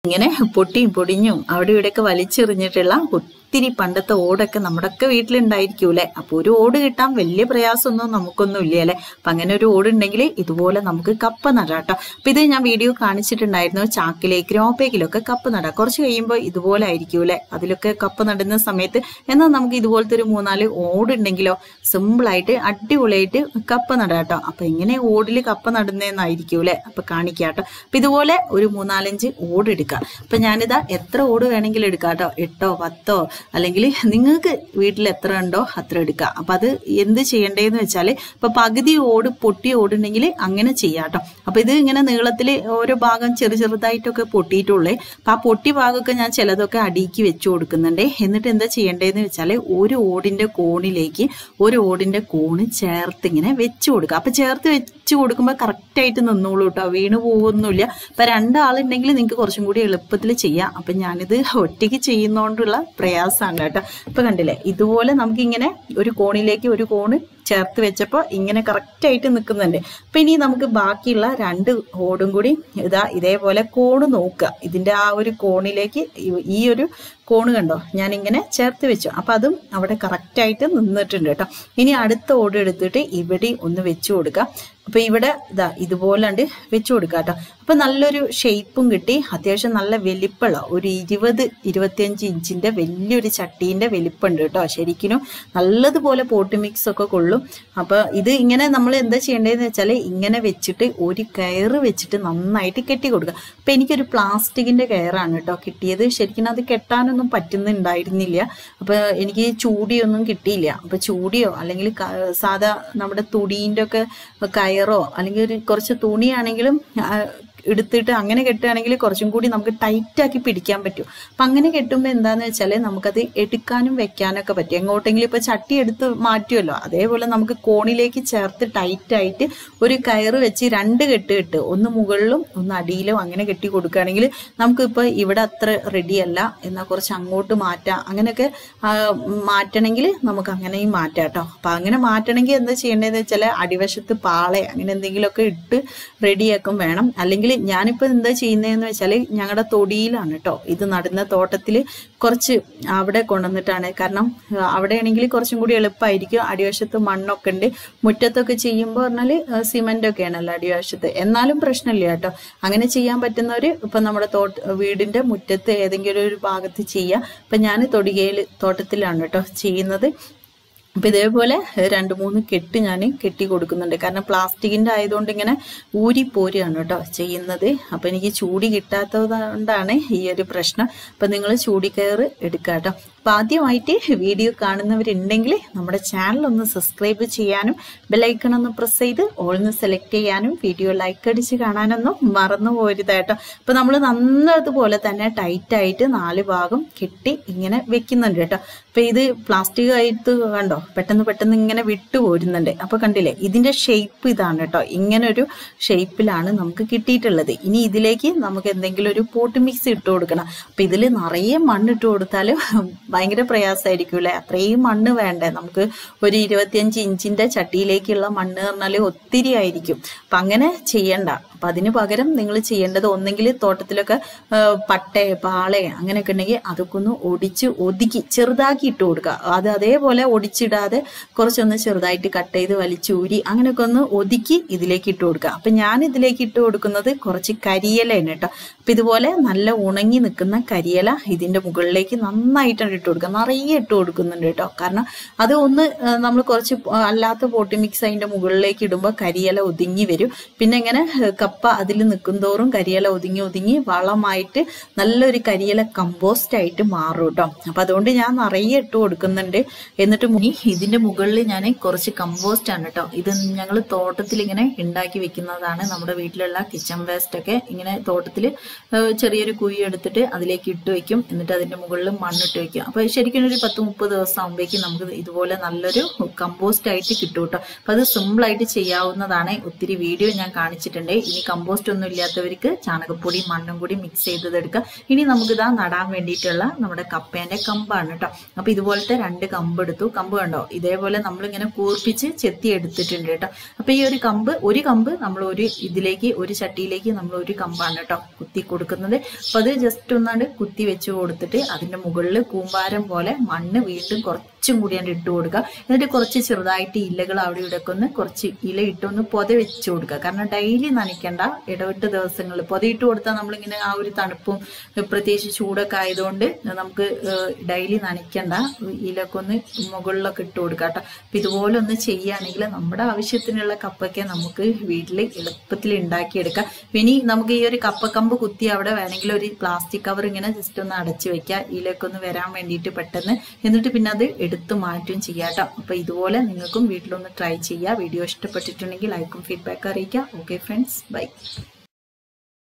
ഇങ്ങനെ പൊട്ടിയും പൊടിഞ്ഞും അവിടെ ഇവിടെയൊക്കെ വലിച്ചെറിഞ്ഞിട്ടുള്ള ഒത്തിരി പണ്ടത്തെ ഓടൊക്കെ നമ്മുടെയൊക്കെ വീട്ടിലുണ്ടായിരിക്കൂലേ അപ്പോൾ ഒരു ഓട് കിട്ടാൻ വലിയ പ്രയാസമൊന്നും നമുക്കൊന്നും ഇല്ല അല്ലേ അപ്പം അങ്ങനെ ഒരു ഓടുണ്ടെങ്കിൽ ഇതുപോലെ നമുക്ക് കപ്പ നടാട്ടോ അപ്പം ഇത് ഞാൻ വീഡിയോ കാണിച്ചിട്ടുണ്ടായിരുന്നു ചാക്കിലേക്ക് ഗ്രോപ്പേക്കിലൊക്കെ കപ്പ നടാം കുറച്ച് കഴിയുമ്പോൾ ഇതുപോലെ ആയിരിക്കൂലേ അതിലൊക്കെ കപ്പ നടുന്ന സമയത്ത് എന്നാൽ നമുക്ക് ഇതുപോലത്തെ ഒരു മൂന്നാല് ഓടുണ്ടെങ്കിലോ സിമ്പിളായിട്ട് അടിപൊളിയായിട്ട് കപ്പ നടാട്ടോ അപ്പം എങ്ങനെ ഓടിൽ കപ്പ നടുന്നതെന്നായിരിക്കൂലേ അപ്പം കാണിക്കാട്ടോ അപ്പം ഇതുപോലെ ഒരു മൂന്നാലഞ്ച് ഓട് എടുക്കാം അപ്പം ഞാനിതാ എത്ര ഓട് വേണമെങ്കിലും എടുക്കാം കേട്ടോ എട്ടോ പത്തോ അല്ലെങ്കിൽ നിങ്ങൾക്ക് വീട്ടിൽ എത്ര ഉണ്ടോ അത്ര എടുക്കുക അപ്പം അത് എന്ത് ചെയ്യേണ്ടതെന്ന് വെച്ചാൽ ഇപ്പം പകുതി ഓട് പൊട്ടിയ ഓടുണ്ടെങ്കിൽ അങ്ങനെ ചെയ്യാം കേട്ടോ അപ്പം ഇത് ഇങ്ങനെ നീളത്തിൽ ഓരോ ഭാഗം ചെറു ചെറുതായിട്ടൊക്കെ പൊട്ടിയിട്ടുള്ളേ അപ്പം ആ പൊട്ടി ഭാഗമൊക്കെ ഞാൻ ചിലതൊക്കെ അടിയിക്ക് വെച്ചു കൊടുക്കുന്നുണ്ട് എന്നിട്ട് എന്താ ചെയ്യേണ്ടതെന്ന് വെച്ചാൽ ഒരു ഓടിൻ്റെ കോണിലേക്ക് ഒരു ഓടിൻ്റെ കോണ് ചേർത്ത് ഇങ്ങനെ വെച്ച് കൊടുക്കുക അപ്പം ചേർത്ത് വെച്ച് കൊടുക്കുമ്പോൾ കറക്റ്റായിട്ട് നിന്നോളൂ കേട്ടോ വീണ് പോകുന്നില്ല അപ്പം രണ്ടാളുണ്ടെങ്കിൽ നിങ്ങൾക്ക് കുറച്ചും കൂടി എളുപ്പത്തിൽ ചെയ്യാം അപ്പം ഞാനിത് ഒറ്റയ്ക്ക് ചെയ്യുന്നതുകൊണ്ടുള്ള പ്രയാസമാണ് കേട്ടോ ഇപ്പം കണ്ടില്ലേ ഇതുപോലെ നമുക്കിങ്ങനെ ഒരു കോണിലേക്ക് ഒരു കോണ് ചേർത്ത് വെച്ചപ്പോൾ ഇങ്ങനെ കറക്റ്റായിട്ട് നിൽക്കുന്നുണ്ട് അപ്പം ഇനി നമുക്ക് ബാക്കിയുള്ള രണ്ട് ഓടും കൂടി ഇതാ ഇതേപോലെ കോണ് നോക്കുക ഇതിൻ്റെ ആ ഒരു കോണിലേക്ക് ഈ- ഈ ഒരു കോണ് കണ്ടോ ഞാനിങ്ങനെ ചേർത്ത് വെച്ചു അപ്പം അതും അവിടെ കറക്റ്റായിട്ട് നിന്നിട്ടുണ്ട് കേട്ടോ ഇനി അടുത്ത ഓട് എടുത്തിട്ട് ഇവിടെ ഒന്ന് വെച്ച് കൊടുക്കുക അപ്പം ഇവിടെ ഇതാ ഇതുപോലാണ്ട് വെച്ച് കൊടുക്കുക കേട്ടോ അപ്പം നല്ലൊരു ഷേപ്പും കിട്ടി അത്യാവശ്യം നല്ല വലിപ്പമുള്ള ഒരു ഇരുപത് ഇരുപത്തിയഞ്ച് ഇഞ്ചിൻ്റെ വലിയൊരു ചട്ടീൻ്റെ വലിപ്പമുണ്ട് കേട്ടോ ശരിക്കും നല്ലതുപോലെ പോട്ട് മിക്സ് ഒക്കെ കൊള്ളും അപ്പോൾ ഇത് ഇങ്ങനെ നമ്മൾ എന്താ ചെയ്യേണ്ടതെന്ന് വെച്ചാൽ ഇങ്ങനെ വെച്ചിട്ട് ഒരു കയറ് വെച്ചിട്ട് നന്നായിട്ട് കെട്ടി കൊടുക്കുക അപ്പം എനിക്കൊരു പ്ലാസ്റ്റിക്കിൻ്റെ കയറാണ് കേട്ടോ കിട്ടിയത് ശരിക്കും അത് കെട്ടാനൊന്നും പറ്റുന്നുണ്ടായിരുന്നില്ല അപ്പോൾ എനിക്ക് ചൂടിയൊന്നും കിട്ടിയില്ല അപ്പോൾ ചൂടിയോ അല്ലെങ്കിൽ ക- സാധാ നമ്മുടെ തുണീൻ്റെ ഒക്കെ കയറോ അല്ലെങ്കിൽ ഒരു കുറച്ച് തുണിയാണെങ്കിലും ആ, എടുത്തിട്ട് അങ്ങനെ കെട്ടുകയാണെങ്കിൽ കുറച്ചും കൂടി നമുക്ക് ടൈറ്റാക്കി പിടിക്കാൻ പറ്റും അപ്പം അങ്ങനെ കെട്ടുമ്പോൾ എന്താണെന്ന് വെച്ചാൽ നമുക്കത് എടുക്കാനും വെക്കാനൊക്കെ പറ്റും എങ്ങോട്ടെങ്കിലും ഇപ്പോൾ ചട്ടി എടുത്ത് മാറ്റുമല്ലോ അതേപോലെ നമുക്ക് കോണിലേക്ക് ചേർത്ത് ടൈറ്റായിട്ട് ഒരു കയറ് വെച്ച് രണ്ട് കെട്ട് കെട്ട് ഒന്ന് മുകളിലും ഒന്ന് അടിയിലും അങ്ങനെ കെട്ടി കൊടുക്കുകയാണെങ്കിൽ നമുക്കിപ്പോൾ ഇവിടെ അത്ര റെഡിയല്ല എന്നാൽ കുറച്ച് അങ്ങോട്ട് മാറ്റാം അങ്ങനെയൊക്കെ ആ, മാറ്റണമെങ്കിൽ നമുക്ക് അങ്ങനെയും മാറ്റാം കേട്ടോ അപ്പം അങ്ങനെ മാറ്റണമെങ്കിൽ എന്താ ചെയ്യേണ്ടതെന്ന് വെച്ചാൽ അടിവശത്ത് പാളെ അങ്ങനെ എന്തെങ്കിലുമൊക്കെ ഇട്ട് റെഡിയാക്കും വേണം അല്ലെങ്കിൽ ഞാനിപ്പോൾ എന്താ ചെയ്യുന്നതെന്ന് വെച്ചാൽ ഞങ്ങളുടെ തൊടിയിലാണ് കേട്ടോ ഇത് നടുന്ന തോട്ടത്തിൽ കുറച്ച് അവിടെ കൊണ്ടുവന്നിട്ടാണ് കാരണം ആ, അവിടെയാണെങ്കിൽ കുറച്ചും കൂടി എളുപ്പമായിരിക്കും അടിവശത്ത് മണ്ണൊക്കെ ഉണ്ട് മുറ്റത്തൊക്കെ ചെയ്യുമ്പോൾ പറഞ്ഞാൽ സിമെൻ്റ് ഒക്കെ ആണല്ലോ അടിവശത്ത് എന്നാലും പ്രശ്നമില്ല കേട്ടോ അങ്ങനെ ചെയ്യാൻ പറ്റുന്നവർ ഇപ്പം നമ്മുടെ തോട്ട വീടിൻ്റെ മുറ്റത്ത് ഏതെങ്കിലും ഒരു ഭാഗത്ത് ചെയ്യുക ഇപ്പം ഞാൻ തൊടികയിൽ തോട്ടത്തിലാണ് കേട്ടോ ചെയ്യുന്നത് അപ്പം ഇതേപോലെ രണ്ട് മൂന്ന് കെട്ട് ഞാൻ കെട്ടി കൊടുക്കുന്നുണ്ട് കാരണം പ്ലാസ്റ്റിക്കിൻ്റെ ആയതുകൊണ്ട് ഇങ്ങനെ ഊരിപ്പോരുകയാണ് കേട്ടോ ചെയ്യുന്നത് അപ്പം എനിക്ക് ചൂടി കിട്ടാത്തത് കൊണ്ടാണ് ഈ ഒരു പ്രശ്നം അപ്പം നിങ്ങൾ ചൂടിക്കയറ് എടുക്കുക കേട്ടോ അപ്പം ആദ്യമായിട്ട് വീഡിയോ കാണുന്നവരുണ്ടെങ്കിൽ നമ്മുടെ ചാനൽ ഒന്ന് സബ്സ്ക്രൈബ് ചെയ്യാനും ബെലൈക്കൺ ഒന്ന് പ്രസ് ചെയ്ത് ഓൾന്ന് സെലക്ട് ചെയ്യാനും വീഡിയോ ലൈക്ക് അടിച്ച് കാണാനൊന്നും മറന്നു പോരുത് കേട്ടോ അപ്പം നമ്മൾ നന്നതുപോലെ തന്നെ ടൈറ്റായിട്ട് നാല് ഭാഗം കെട്ടി ഇങ്ങനെ വെക്കുന്നുണ്ട് കേട്ടോ അപ്പം ഇത് പ്ലാസ്റ്റിക് ആയിട്ട് കണ്ടോ പെട്ടെന്ന് പെട്ടെന്ന് ഇങ്ങനെ വിട്ടു പോരുന്നുണ്ട് അപ്പോൾ കണ്ടില്ലേ ഇതിന്റെ ഷേപ്പ് ഇതാണ് കേട്ടോ ഇങ്ങനെ ഒരു ഷേപ്പിലാണ് നമുക്ക് കിട്ടിയിട്ടുള്ളത് ഇനി ഇതിലേക്ക് നമുക്ക് എന്തെങ്കിലും ഒരു പോട്ട് മിക്സ് ഇട്ട് കൊടുക്കണം അപ്പം ഇതിൽ നിറയെ മണ്ണ് ഇട്ട് കൊടുത്താൽ ഭയങ്കര പ്രയാസമായിരിക്കും അല്ലേ അത്രയും മണ്ണ് വേണ്ടേ നമുക്ക് ഒരു ഇരുപത്തിയഞ്ച് ഇഞ്ചിന്റെ ചട്ടിയിലേക്കുള്ള മണ്ണ് പറഞ്ഞാൽ ഒത്തിരി ആയിരിക്കും അപ്പം അങ്ങനെ ചെയ്യണ്ട അപ്പം അതിന് പകരം നിങ്ങൾ ചെയ്യേണ്ടത് ഒന്നെങ്കിൽ തോട്ടത്തിലൊക്കെ ആ, പട്ടേ പാളേ അങ്ങനെയൊക്കെ ഉണ്ടെങ്കിൽ അതൊക്കെ ഒന്ന് ഒടിച്ച് ഒതുക്കി ചെറുതാക്കി ഇട്ട് കൊടുക്കുക അത് അതേപോലെ ഒടിച്ചിടാതെ കുറച്ചൊന്ന് ചെറുതായിട്ട് കട്ട് ചെയ്ത് വലിച്ചൂരി അങ്ങനെയൊക്കെ ഒന്ന് ഒതുക്കി ഇതിലേക്ക് ഇട്ട് കൊടുക്കുക അപ്പം ഞാൻ ഇതിലേക്ക് ഇട്ട് കൊടുക്കുന്നത് കുറച്ച് കരിയിലയാണ് കേട്ടോ അപ്പം ഇതുപോലെ നല്ല ഉണങ്ങി നിൽക്കുന്ന കരിയില ഇതിൻ്റെ മുകളിലേക്ക് നന്നായിട്ടാണ് ഇട്ട് കൊടുക്കുക നിറയെ ഇട്ട് കൊടുക്കുന്നുണ്ട് കേട്ടോ കാരണം അത് ഒന്ന് നമ്മൾ കുറച്ച് പ- അല്ലാത്ത പോട്ടി മിക്സ് അതിൻ്റെ മുകളിലേക്ക് ഇടുമ്പോൾ കരിയില ഒതുങ്ങി വരും പിന്നെ ഇങ്ങനെ ഏഹ്, കപ്പ അതിൽ നിൽക്കുന്തോറും കരിയില ഒതുങ്ങി ഒതുങ്ങി വളമായിട്ട് നല്ലൊരു കരിയില കമ്പോസ്റ്റ് ആയിട്ട് മാറും കേട്ടോ അപ്പം അതുകൊണ്ട് ഞാൻ നിറയെ ഇട്ട് കൊടുക്കുന്നുണ്ട് എന്നിട്ട് മുനി ഇതിൻ്റെ മുകളിൽ ഞാൻ കുറച്ച് കമ്പോസ്റ്റ് ആണ് കേട്ടോ ഇത് ഞങ്ങൾ തോട്ടത്തിൽ ഇങ്ങനെ ഉണ്ടാക്കി വെക്കുന്നതാണ് നമ്മുടെ വീട്ടിലുള്ള കിച്ചൺ വേസ്റ്റ് ഒക്കെ ഇങ്ങനെ തോട്ടത്തിൽ ചെറിയൊരു കുഴി എടുത്തിട്ട് അതിലേക്ക് ഇട്ട് വെക്കും എന്നിട്ട് അതിൻ്റെ മുകളിൽ മണ്ണിട്ട് വെക്കും അപ്പോൾ ശരിക്കും ഒരു പത്ത് മുപ്പത് ദിവസം ആകുമ്പോഴേക്കും നമുക്ക് ഇതുപോലെ നല്ലൊരു കമ്പോസ്റ്റ് ആയിട്ട് കിട്ടും കേട്ടോ അപ്പോൾ അത് സിമ്പിൾ ആയിട്ട് ചെയ്യാവുന്നതാണ് ഒത്തിരി വീഡിയോ ഞാൻ കാണിച്ചിട്ടുണ്ട് ഇനി കമ്പോസ്റ്റ് ഒന്നും ഇല്ലാത്തവർക്ക് ചാണകപ്പൊടി മണ്ണും കൂടി മിക്സ് ചെയ്തതെടുക്കാം ഇനി നമുക്കിതാ നടാൻ വേണ്ടിയിട്ടുള്ള നമ്മുടെ കപ്പേന്റെ കമ്പാണ് കേട്ടോ അപ്പൊ ഇതുപോലത്തെ രണ്ട് കമ്പ് എടുത്തു കമ്പ് കണ്ടോ ഇതേപോലെ നമ്മളിങ്ങനെ കൂർപ്പിച്ച് ചെത്തി എടുത്തിട്ടുണ്ട് കേട്ടോ അപ്പൊ ഈ ഒരു കമ്പ് ഒരു കമ്പ് നമ്മൾ ഒരു ഇതിലേക്ക് ഒരു ചട്ടിയിലേക്ക് നമ്മൾ ഒരു കമ്പാണ് കേട്ടോ കുത്തി കൊടുക്കുന്നത് അപ്പൊ അത് ജസ്റ്റ് ഒന്നാണ്ട് കുത്തി വെച്ച് കൊടുത്തിട്ട് അതിന്റെ മുകളിൽ കൂമ്പാരം പോലെ മണ്ണ് വീണ്ടും കുറച്ചും കൂടി അങ്ങട് ഇട്ട് കൊടുക്കുക എന്നിട്ട് കുറച്ച് ചെറുതായിട്ട് ഇലകൾ അവിടെ ഇവിടെ ഒക്കെ ഒന്ന് കുറച്ച് ഇല ഇട്ടൊന്ന് പൊത വെച്ച് കൊടുക്കുക കാരണം ഡെയിലി നനയ്ക്കേണ്ട ഇടവിട്ട ദിവസങ്ങളിൽ പൊതയിട്ട് കൊടുത്താൽ നമ്മളിങ്ങനെ ആ ഒരു തണുപ്പും പ്രത്യേകിച്ച് ചൂടൊക്കെ ആയതുകൊണ്ട് നമുക്ക് ഡെയിലി നനയ്ക്കേണ്ട ഇലൊക്കെ ഒന്ന് മുകളിലൊക്കെ ഇട്ട് കൊടുക്കുക കേട്ടോ അപ്പൊ ഇതുപോലെ ഒന്ന് ചെയ്യുകയാണെങ്കിൽ നമ്മുടെ ആവശ്യത്തിനുള്ള കപ്പൊക്കെ നമുക്ക് വീട്ടിൽ എളുപ്പത്തിൽ ഉണ്ടാക്കിയെടുക്കാം ഇനി നമുക്ക് ഈ ഒരു കപ്പക്കമ്പ് കുത്തി അവിടെ വേണമെങ്കിൽ ഒരു പ്ലാസ്റ്റിക് കവർ ഇങ്ങനെ ജസ്റ്റ് ഒന്ന് അടച്ചു വെക്കുക ഇതിലൊക്കെ ഒന്ന് വരാൻ വേണ്ടിയിട്ട് പെട്ടെന്ന് എന്നിട്ട് പിന്നെ അത് എടുത്തു മാറ്റും ചെയ്യാം കേട്ടോ അപ്പൊ ഇതുപോലെ നിങ്ങൾക്കും വീട്ടിലൊന്ന് ട്രൈ ചെയ്യുക വീഡിയോ ഇഷ്ടപ്പെട്ടിട്ടുണ്ടെങ്കിൽ ലൈക്കും ഫീഡ്ബാക്ക് അറിയിക്കുക ഓക്കെ ഫ്രണ്ട്സ് ബൈ